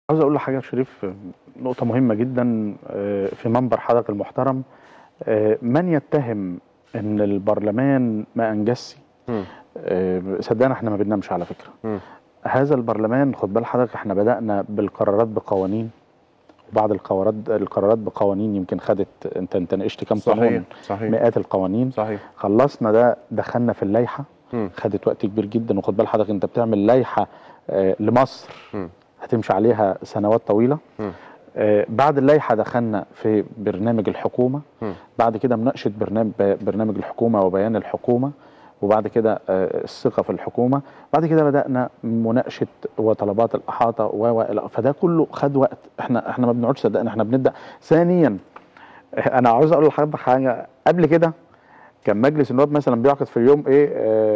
عاوز اقول لحضرتك يا شريف نقطة مهمة جدا آه، في منبر حضرتك المحترم آه، من يتهم ان البرلمان ما انجزش مم. آه، صدقنا احنا ما بننامش على فكرة مم. هذا البرلمان خد بال حضرتك احنا بدأنا بالقرارات بقوانين وبعض القرارات القرارات بقوانين يمكن خدت انت انت ناقشت كام صحيح قانون صحيح مئات القوانين صحيح خلصنا ده دخلنا في اللائحة مم. خدت وقت كبير جدا وخد بال حضرتك انت بتعمل لائحة آه، لمصر مم. هتمشي عليها سنوات طويلة مم. آه، بعد اللائحة دخلنا في برنامج الحكومة مم. بعد كده مناقشة برنامج برنامج الحكومة وبيان الحكومة وبعد كده آه، الثقة في الحكومة بعد كده بدأنا مناقشة وطلبات الإحاطة و و إلى- فده كله خد وقت احنا احنا ما بنقعدش صدقنا احنا بنبدأ ثانيا آه، انا عاوز اقول لحضرتك حاجة قبل كده كان مجلس النواب مثلا بيعقد في اليوم ايه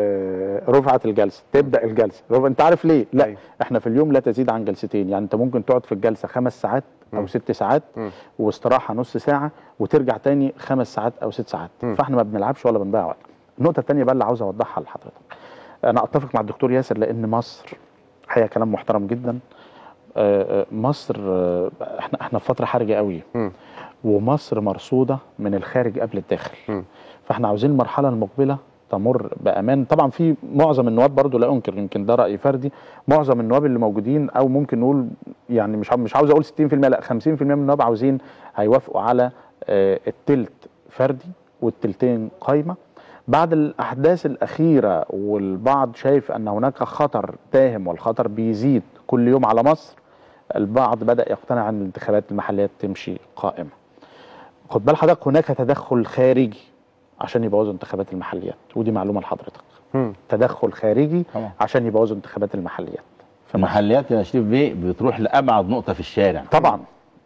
آه رفعه الجلسه تبدا الجلسه رفع انت عارف ليه لا أيوة. احنا في اليوم لا تزيد عن جلستين يعني انت ممكن تقعد في الجلسه خمس ساعات او مم. ست ساعات مم. واستراحه نص ساعه وترجع تاني خمس ساعات او ست ساعات مم. فاحنا ما بنلعبش ولا بنضيع وقت النقطه الثانيه بقى اللي عاوز اوضحها لحضرتك انا اتفق مع الدكتور ياسر لان مصر حقيقه كلام محترم جدا آه، آه، مصر آه، احنا احنا في فتره حرجه قوي مم. ومصر مرصوده من الخارج قبل الداخل مم. فاحنا عاوزين المرحله المقبله تمر بامان طبعا في معظم النواب برضو لا انكر يمكن ده راي فردي معظم النواب اللي موجودين او ممكن نقول يعني مش عاو- مش عاوز اقول 60% لا 50% من النواب عاوزين هيوافقوا على آه، التلت فردي والتلتين قايمه بعد الاحداث الاخيره والبعض شايف ان هناك خطر داهم والخطر بيزيد كل يوم على مصر البعض بدا يقتنع ان الانتخابات المحليات تمشي قائمه خد بال حضرتك هناك تدخل خارجي عشان يبوظوا انتخابات المحليات ودي معلومه لحضرتك مم. تدخل خارجي طبعا عشان يبوظوا انتخابات المحليات في مصر. المحليات يا شريف بيه بتروح لابعد نقطه في الشارع طبعا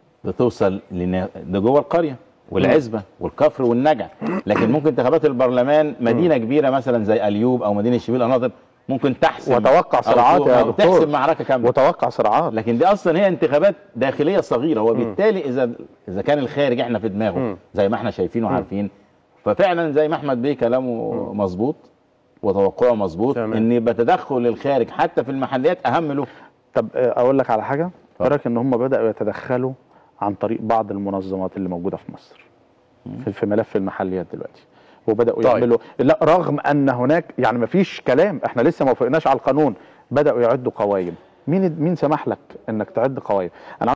بتوصل لنا- لجوه القريه والعزبه والكفر والنجع لكن ممكن انتخابات البرلمان مدينه كبيره مثلا زي اليوب او مدينه شبيل القناطر ممكن تحسم وتوقع أو صراعات تو- يا أو دكتور. تحسم معركه كامله وتوقع صراعات لكن دي اصلا هي انتخابات داخليه صغيره وبالتالي اذا اذا كان الخارج احنا في دماغه مم. زي ما احنا شايفين وعارفين ففعلا زي ما احمد بيه كلامه مظبوط وتوقعه مظبوط تمام. ان يبقى تدخل الخارج حتى في المحليات اهم له طب آه، اقول لك على حاجه اتفضل. رايك ان هم بداوا يتدخلوا عن طريق بعض المنظمات اللي موجوده في مصر في, في ملف المحليات دلوقتي وبداوا طيب. يعملوا لا رغم ان هناك يعني ما فيش كلام احنا لسه ما وافقناش على القانون بداوا يعدوا قوائم مين مين سمح لك انك تعد قوائم انا